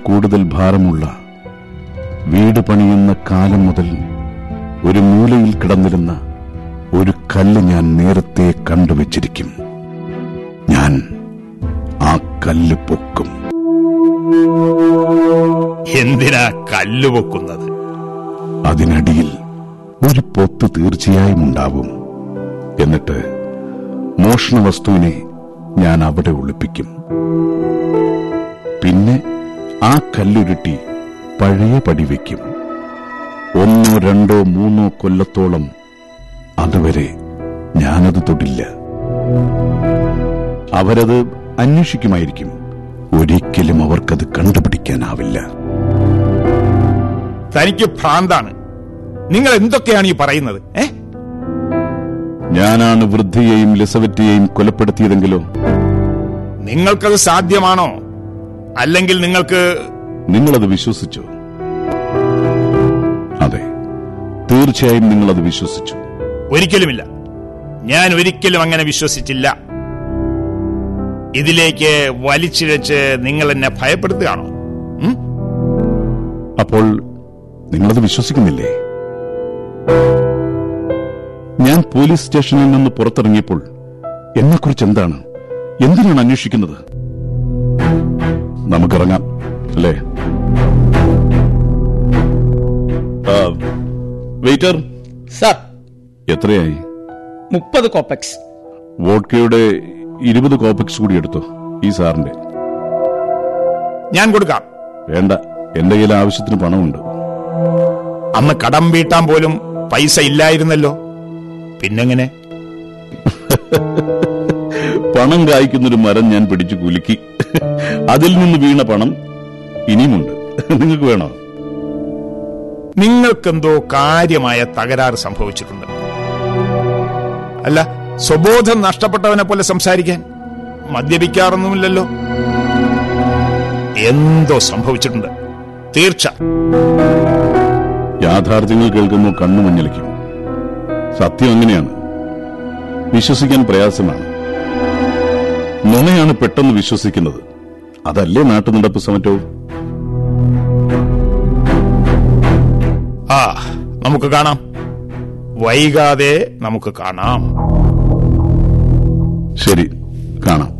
കൂടുതൽ ഭാരമുള്ള വീട് പണിയുന്ന കാലം മുതൽ ഒരു മൂലയിൽ കിടന്നിരുന്ന ഒരു കല്ല് ഞാൻ നേരത്തെ കണ്ടുവച്ചിരിക്കും ഞാൻ ആ കല്ല് പൊക്കും എന്തിനാ കല്ല് പൊക്കുന്നത് അതിനടിയിൽ ഒരു പൊത്ത് തീർച്ചയായും ഉണ്ടാവും എന്നിട്ട് മോഷണ വസ്തുവിനെ ഞാൻ അവിടെ ഒളിപ്പിക്കും പിന്നെ ആ കല്ലുരുട്ടി പഴയ പടി വയ്ക്കും ഒന്നോ രണ്ടോ മൂന്നോ കൊല്ലത്തോളം അതുവരെ ഞാനത് തൊടില്ല അവരത് അന്വേഷിക്കുമായിരിക്കും ഒരിക്കലും അവർക്കത് കണ്ടുപിടിക്കാനാവില്ല തനിക്ക് ഭ്രാന്താണ് നിങ്ങൾ എന്തൊക്കെയാണ് ഈ പറയുന്നത് ഏ ഞാനാണ് വൃദ്ധിയെയും ലിസവറ്റിയെയും കൊലപ്പെടുത്തിയതെങ്കിലോ നിങ്ങൾക്കത് സാധ്യമാണോ അല്ലെങ്കിൽ നിങ്ങൾക്ക് നിങ്ങളത് വിശ്വസിച്ചോ അതെ തീർച്ചയായും നിങ്ങളത് വിശ്വസിച്ചു ഒരിക്കലുമില്ല ഞാൻ ഒരിക്കലും അങ്ങനെ വിശ്വസിച്ചില്ല ഇതിലേക്ക് വലിച്ചിഴച്ച് നിങ്ങൾ എന്നെ ഭയപ്പെടുത്തുകയാണോ ഉം? അപ്പോൾ നിങ്ങളത് വിശ്വസിക്കുന്നില്ലേ ഞാൻ പോലീസ് സ്റ്റേഷനിൽ നിന്ന് പുറത്തിറങ്ങിയപ്പോൾ എന്നെക്കുറിച്ച് എന്താണ് എന്തിനാണ് അന്വേഷിക്കുന്നത് നമുക്കിറങ്ങാം അല്ലേ ആ, വെയിറ്റർ സർ എത്രയായി മുപ്പത് കോപ്പക്സ് വോഡ്കയുടെ ഇരുപത് കോപ്പക്സ് കൂടി എടുത്തോ ഈ സാറിന്റെ ഞാൻ കൊടുക്കാം വേണ്ട എന്റെ കയ്യിൽ ആവശ്യത്തിന് പണമുണ്ട് അന്ന് കടം വീട്ടാൻ പോലും പൈസ ഇല്ലായിരുന്നല്ലോ പിന്നെങ്ങനെ പണം കായ്ക്കുന്നൊരു മരം ഞാൻ പിടിച്ചു കുലുക്കി അതിൽ നിന്ന് വീണ പണം ഇനിയുമുണ്ട് നിങ്ങൾക്ക് വേണോ നിങ്ങൾക്കെന്തോ കാര്യമായ തകരാറ് സംഭവിച്ചിട്ടുണ്ട് അല്ല സ്വബോധം നഷ്ടപ്പെട്ടവനെ പോലെ സംസാരിക്കാൻ മദ്യപിക്കാറൊന്നുമില്ലല്ലോ എന്തോ സംഭവിച്ചിട്ടുണ്ട് തീർച്ച യാഥാർത്ഥ്യങ്ങൾ കേൾക്കുമ്പോൾ കണ്ണു മഞ്ഞളിക്കും സത്യം അങ്ങനെയാണ് വിശ്വസിക്കാൻ പ്രയാസമാണ് നുണയാണ് പെട്ടെന്ന് വിശ്വസിക്കുന്നത് അതല്ലേ നാട്ടുനടപ്പ് സമറ്റവും ആ നമുക്ക് കാണാം വൈകാതെ നമുക്ക് കാണാം ശരി കാണാം